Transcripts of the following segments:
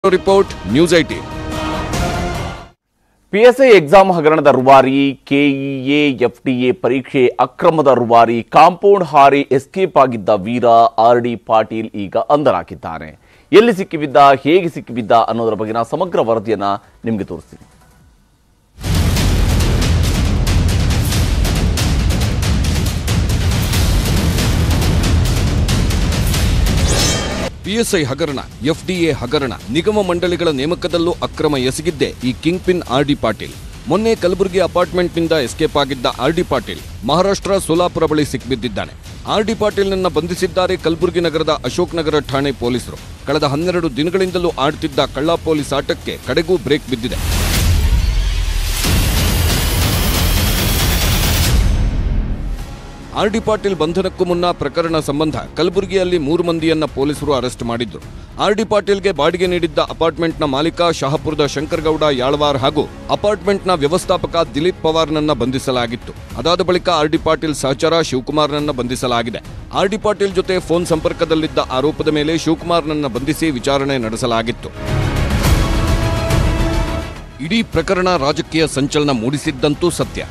report news IT PSI exam ಹಗರಣದ ರೂವಾರಿ KEA FDA ಪರೀಕ್ಷೆ ಅಕ್ರಮದ ರೂವಾರಿ ಕಾಂಪೌಂಡ್ ಹಾರಿ ಎಸ್ಕೇಪ್ ಆಗಿದ್ದ ವೀರ ಆರ್ ಡಿ ಪಾಟೀಲ್ ಈಗ ಅಂಧನಾಗಿದ್ದಾನೆ ಎಲ್ಲಿ ಸಿಕ್ಕಿಬಿದ್ದ ಹೇಗೆ ಸಿಕ್ಕಿಬಿದ್ದ ಅನ್ನೋದರ ಬಗೆನ ಸಮಗ್ರ ವರದಿಯನ್ನ ನಿಮಗೆ ತೋರಿಸ್ತೀನಿ ಪಿಎಸ್ಐ ಹಗರಣ ಎಫ್ಡಿಎ ಹಗರಣ ನಿಗಮ ಮಂಡಳಿಗಳ ನೇಮಕದಲ್ಲೂ ಅಕ್ರಮ ಎಸಗಿದ್ದೆ ಈ king pin R D Patil ಮೊನ್ನೆ ಕಲಬುರಗಿ ಅಪಾರ್ಟ್ಮೆಂಟ್ನಿಂದ ಎಸ್ಕೇಪ್ ಆಗಿದ್ದ ಆರ್ ಡಿ ಪಾಟೀಲ್ ಮಹಾರಾಷ್ಟ್ರ ಸೋಲಾಪುರ ಬಳಿ ಸಿಕ್ಬಿದ್ದಿದ್ದಾನೆ ಆರ್ ಡಿ ಪಾಟೀಲ್ನನ್ನ ಬಂಧಿಸಿದ್ದಾರೆ ಕಲಬುರಗಿ ನಗರದ ಅಶೋಕ್ ನಗರ ಠಾಣೆ ಪೊಲೀಸರು ಕಳೆದ ಹನ್ನೆರಡು ದಿನಗಳಿಂದಲೂ ಆಡ್ತಿದ್ದ ಕಳ್ಳ ಪೊಲೀಸ್ ಆಟಕ್ಕೆ ಕಡೆಗೂ ಬ್ರೇಕ್ ಬಿದ್ದಿದೆ ಆರ್ ಡಿ ಪಾಟೀಲ್ ಬಂಧನಕ್ಕೂ ಮುನ್ನ ಪ್ರಕರಣ ಸಂಬಂಧ ಕಲಬುರಗಿಯಲ್ಲಿ ಮೂರು ಮಂದಿಯನ್ನ ಪೊಲೀಸರು ಅರೆಸ್ಟ್ ಮಾಡಿದ್ರು ಆರ್ ಡಿ ಪಾಟೀಲ್ಗೆ ಬಾಡಿಗೆ ನೀಡಿದ್ದ ಅಪಾರ್ಟ್ಮೆಂಟ್ನ ಮಾಲೀಕ ಶಹಾಪುರದ ಶಂಕರಗೌಡ ಯಾಳ್ವಾರ್ ಹಾಗೂ ಅಪಾರ್ಟ್ಮೆಂಟ್ನ ವ್ಯವಸ್ಥಾಪಕ ದಿಲೀಪ್ ಪವಾರ್ನನ್ನ ಬಂಧಿಸಲಾಗಿತ್ತು ಅದಾದ ಬಳಿಕ ಆರ್ ಡಿ ಪಾಟೀಲ್ ಸಹಚರ ಶಿವಕುಮಾರ್ನನ್ನ ಬಂಧಿಸಲಾಗಿದೆ ಆರ್ ಡಿ ಪಾಟೀಲ್ ಜೊತೆ ಫೋನ್ ಸಂಪರ್ಕದಲ್ಲಿದ್ದ ಆರೋಪದ ಮೇಲೆ ಶಿವಕುಮಾರ್ನನ್ನ ಬಂಧಿಸಿ ವಿಚಾರಣೆ ನಡೆಸಲಾಗಿತ್ತು ಇಡೀ ಪ್ರಕರಣ ರಾಜಕೀಯ ಸಂಚಲನ ಮೂಡಿಸಿದ್ದಂತೂ ಸತ್ಯ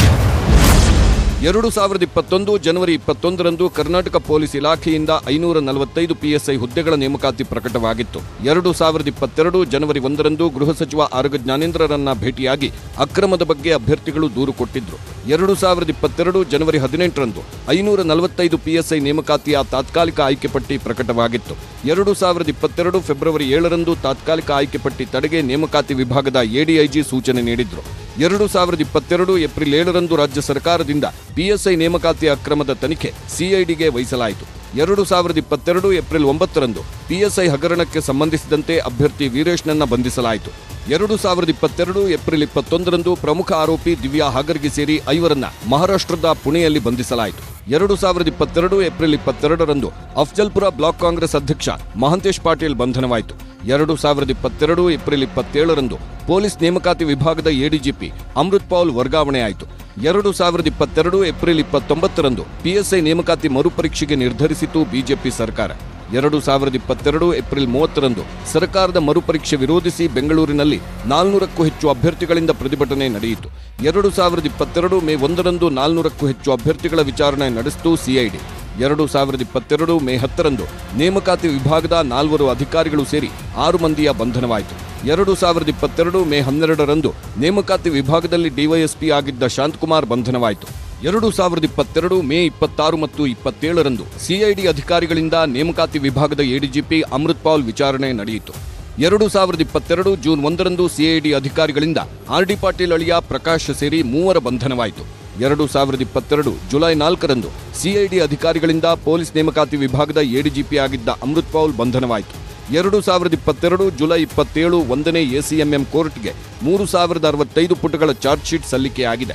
ಎರಡು ಸಾವಿರದ ಇಪ್ಪತ್ತೊಂದು ಜನವರಿ ಇಪ್ಪತ್ತೊಂದರಂದು ಕರ್ನಾಟಕ ಪೊಲೀಸ್ ಇಲಾಖೆಯಿಂದ ಐನೂರ ನಲವತ್ತೈದು ಪಿಎಸ್ಐ ಹುದ್ದೆಗಳ ನೇಮಕಾತಿ ಪ್ರಕಟವಾಗಿತ್ತು ಎರಡು ಸಾವಿರದ ಇಪ್ಪತ್ತೆರಡು ಜನವರಿ ಒಂದರಂದು ಗೃಹ ಸಚಿವ ಆರಗ ಜ್ಞಾನೇಂದ್ರರನ್ನ ಭೇಟಿಯಾಗಿ ಅಕ್ರಮದ ಬಗ್ಗೆ ಅಭ್ಯರ್ಥಿಗಳು ದೂರು ಕೊಟ್ಟಿದ್ರು ಎರಡು ಸಾವಿರದ ಇಪ್ಪತ್ತೆರಡು ಜನವರಿ ಹದಿನೆಂಟರಂದು ಐನೂರ ನಲವತ್ತೈದು ಪಿಎಸ್ಐ ನೇಮಕಾತಿಯ ತಾತ್ಕಾಲಿಕ ಆಯ್ಕೆ ಪಟ್ಟಿ ಪ್ರಕಟವಾಗಿತ್ತು ಎರಡು ಸಾವಿರದ ಇಪ್ಪತ್ತೆರಡು ಫೆಬ್ರವರಿ ಏಳರಂದು ತಾತ್ಕಾಲಿಕ ಆಯ್ಕೆ ಪಟ್ಟಿ ತಡೆಗೆ ನೇಮಕಾತಿ ವಿಭಾಗದ ಎಡಿಐಜಿ ಸೂಚನೆ ನೀಡಿದ್ರು ಎರಡು ಸಾವಿರದ ಇಪ್ಪತ್ತೆರಡು ಏಪ್ರಿಲ್ ಏಳರಂದು ರಾಜ್ಯ ಸರ್ಕಾರದಿಂದ ಪಿಎಸ್ಐ ನೇಮಕಾತಿ ಅಕ್ರಮದ ತನಿಖೆ ಸಿಐಡಿಗೆ ವಹಿಸಲಾಯಿತು ಎರಡು ಸಾವಿರದ ಇಪ್ಪತ್ತೆರಡು ಏಪ್ರಿಲ್ ಒಂಬತ್ತರಂದು ಪಿಎಸ್ಐ ಹಗರಣಕ್ಕೆ ಸಂಬಂಧಿಸಿದಂತೆ ಅಭ್ಯರ್ಥಿ ವೀರೇಶ್ನನ್ನ ಬಂಧಿಸಲಾಯಿತು ಎರಡು ಸಾವಿರದ ಇಪ್ಪತ್ತೆರಡು ಏಪ್ರಿಲ್ ಇಪ್ಪತ್ತೊಂದರಂದು ಪ್ರಮುಖ ಆರೋಪಿ ದಿವ್ಯಾ ಹಾಗರ್ಗೆ ಸೇರಿ ಐವರನ್ನ ಮಹಾರಾಷ್ಟ್ರದ ಪುಣೆಯಲ್ಲಿ ಬಂಧಿಸಲಾಯಿತು ಎರಡು ಸಾವಿರದ ಇಪ್ಪತ್ತೆರಡು ಏಪ್ರಿಲ್ ಇಪ್ಪತ್ತೆರಡರಂದು ಅಫ್ಜಲ್ಪುರ ಬ್ಲಾಕ್ ಕಾಂಗ್ರೆಸ್ ಅಧ್ಯಕ್ಷ ಮಹಂತೇಶ್ ಪಾಟೀಲ್ ಬಂಧನವಾಯಿತು ಎರಡು ಸಾವಿರದ ಇಪ್ಪತ್ತೆರಡು ಏಪ್ರಿಲ್ ಇಪ್ಪತ್ತೇಳರಂದು ಪೊಲೀಸ್ ನೇಮಕಾತಿ ವಿಭಾಗದ ಎಡಿಜಿಪಿ ಅಮೃತ್ ಪೌಲ್ ವರ್ಗಾವಣೆ ಆಯಿತು ಎರಡು ಸಾವಿರದ ಇಪ್ಪತ್ತೆರಡು ಏಪ್ರಿಲ್ ಇಪ್ಪತ್ತೊಂಬತ್ತರಂದು ಪಿಎಸ್ಐ ನೇಮಕಾತಿ ಮರುಪರೀಕ್ಷೆಗೆ ನಿರ್ಧರಿಸಿತು ಬಿಜೆಪಿ ಸರ್ಕಾರ ಎರಡು ಸಾವಿರದ ಇಪ್ಪತ್ತೆರಡು ಏಪ್ರಿಲ್ ಮೂವತ್ತರಂದು ಸರ್ಕಾರದ ಮರುಪರೀಕ್ಷೆ ವಿರೋಧಿಸಿ ಬೆಂಗಳೂರಿನಲ್ಲಿ ನಾಲ್ನೂರಕ್ಕೂ ಹೆಚ್ಚು ಅಭ್ಯರ್ಥಿಗಳಿಂದ ಪ್ರತಿಭಟನೆ ನಡೆಯಿತು ಎರಡು ಸಾವಿರದ ಇಪ್ಪತ್ತೆರಡು ಮೇ ಒಂದರಂದು ನಾಲ್ನೂರಕ್ಕೂ ಹೆಚ್ಚು ಅಭ್ಯರ್ಥಿಗಳ ವಿಚಾರಣೆ ನಡೆಸಿತು ಸಿಐಡಿ ಎರಡು ಸಾವಿರದ ಇಪ್ಪತ್ತೆರಡು ಮೇ ಹತ್ತರಂದು ನೇಮಕಾತಿ ವಿಭಾಗದ ನಾಲ್ವರು ಅಧಿಕಾರಿಗಳು ಸೇರಿ ಆರು ಮಂದಿಯ ಬಂಧನವಾಯಿತು ಎರಡು ಸಾವಿರದ ಇಪ್ಪತ್ತೆರಡು ಮೇ ಹನ್ನೆರಡರಂದು ನೇಮಕಾತಿ ವಿಭಾಗದಲ್ಲಿ ಡಿವೈಎಸ್ಪಿ ಆಗಿದ್ದ ಶಾಂತಕುಮಾರ್ ಬಂಧನವಾಯಿತು ಎರಡು ಸಾವಿರದ ಇಪ್ಪತ್ತೆರಡು ಮೇ ಇಪ್ಪತ್ತಾರು ಮತ್ತು ಇಪ್ಪತ್ತೇಳರಂದು ಸಿಐಡಿ ಅಧಿಕಾರಿಗಳಿಂದ ನೇಮಕಾತಿ ವಿಭಾಗದ ಎಡಿಜಿಪಿ ಅಮೃತ್ ಪಾಲ್ ವಿಚಾರಣೆ ನಡೆಯಿತು ಎರಡು ಸಾವಿರದ ಇಪ್ಪತ್ತೆರಡು ಜೂನ್ ಒಂದರಂದು ಸಿಐಡಿ ಅಧಿಕಾರಿಗಳಿಂದ ಆರ್ ಡಿ ಪಾಟೀಲ್ ಅಳಿಯ ಪ್ರಕಾಶ್ ಸೇರಿ ಮೂವರ ಬಂಧನವಾಯಿತು ಎರಡು ಸಾವಿರದ ಇಪ್ಪತ್ತೆರಡು ಜುಲೈ ನಾಲ್ಕರಂದು ಸಿಐಡಿ ಅಧಿಕಾರಿಗಳಿಂದ ಪೊಲೀಸ್ ನೇಮಕಾತಿ ವಿಭಾಗದ ಎಡಿಜಿಪಿ ಆಗಿದ್ದ ಅಮೃತ್ ಪೌಲ್ ಬಂಧನವಾಯಿತು ಎರಡು ಸಾವಿರದ ಇಪ್ಪತ್ತೆರಡು ಜುಲೈ ಇಪ್ಪತ್ತೇಳು ಒಂದನೇ ಎಸಿಎಂಎಂ ಕೋರ್ಟ್ಗೆ ಮೂರು ಸಾವಿರದ ಅರವತ್ತೈದು ಪುಟಗಳ ಚಾರ್ಜ್ ಶೀಟ್ ಸಲ್ಲಿಕೆಯಾಗಿದೆ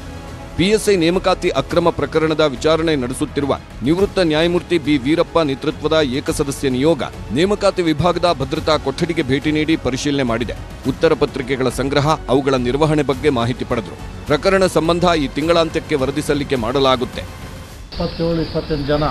ಪಿಎಸ್ಐ ನೇಮಕಾತಿ ಅಕ್ರಮ ಪ್ರಕರಣದ ವಿಚಾರಣೆ ನಡೆಸುತ್ತಿರುವ ನಿವೃತ್ತ ನ್ಯಾಯಮೂರ್ತಿ ಬಿ ವೀರಪ್ಪ ನೇತೃತ್ವದ ಏಕಸದಸ್ಯ ನಿಯೋಗ ನೇಮಕಾತಿ ವಿಭಾಗದ ಭದ್ರತಾ ಕೊಠಡಿಗೆ ಭೇಟಿ ನೀಡಿ ಪರಿಶೀಲನೆ ಮಾಡಿದೆ ಉತ್ತರ ಪತ್ರಿಕೆಗಳ ಸಂಗ್ರಹ ಅವುಗಳ ನಿರ್ವಹಣೆ ಬಗ್ಗೆ ಮಾಹಿತಿ ಪಡೆದರು ಪ್ರಕರಣ ಸಂಬಂಧ ಈ ತಿಂಗಳಾಂತ್ಯಕ್ಕೆ ವರದಿ ಸಲ್ಲಿಕೆ ಮಾಡಲಾಗುತ್ತೆ ಇಪ್ಪತ್ತೇಳು ಇಪ್ಪತ್ತೆಂಟು ಜನ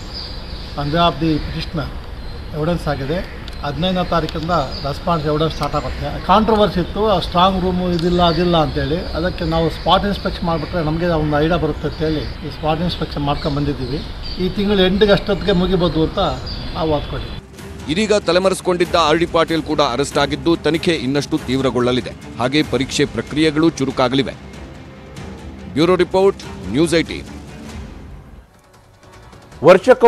ಅಂದರೆ ಆಫ್ ದಿ ಪಿಟಿಷ್ನರ್ ಎವಿಡೆನ್ಸ್ ಆಗಿದೆ ಹದಿನೈದನೇ ತಾರೀಕಿಂದ ರೆಸ್ಪಾನ್ಸ್ ಎವಿಡೆನ್ಸ್ ಸ್ಟಾರ್ಟ್ ಆಗುತ್ತೆ ಕಾಂಟ್ರವರ್ಸಿ ಇತ್ತು ಸ್ಟ್ರಾಂಗ್ ರೂಮು ಇದಿಲ್ಲ ಅದಿಲ್ಲ ಅಂತೇಳಿ ಅದಕ್ಕೆ ನಾವು ಸ್ಪಾಟ್ ಇನ್ಸ್ಪೆಕ್ಷನ್ ಮಾಡಿಬಿಟ್ರೆ ನಮಗೆ ಒಂದು ಐಡಿಯಾ ಬರುತ್ತೆ ಅಂತೇಳಿ ಈ ಸ್ಪಾಟ್ ಇನ್ಸ್ಪೆಕ್ಷನ್ ಮಾಡ್ಕೊಂಡು ಬಂದಿದ್ದೀವಿ ಈ ತಿಂಗಳು ಎಂಟಿಗೆ ಅಷ್ಟೊತ್ತಿಗೆ ಮುಗಿಬೋದು ಅಂತ ನಾವು ಅಂದ್ಕೊಂಡಿದ್ದೀವಿ ಇದೀಗ ತಲೆಮರೆಸಿಕೊಂಡಿದ್ದ ಆರ್ ಡಿ ಪಾಟೀಲ್ ಕೂಡ ಅರೆಸ್ಟ್ ಆಗಿದ್ದು ತನಿಖೆ ಇನ್ನಷ್ಟು ತೀವ್ರಗೊಳ್ಳಲಿದೆ ಹಾಗೆ ಪರೀಕ್ಷೆ ಪ್ರಕ್ರಿಯೆಗಳು ಚುರುಕಾಗಲಿವೆ ಬ್ಯೂರೋ ರಿಪೋರ್ಟ್ ನ್ಯೂಸ್ ಐಟಿ ವರ್ಷಕ್ಕೆ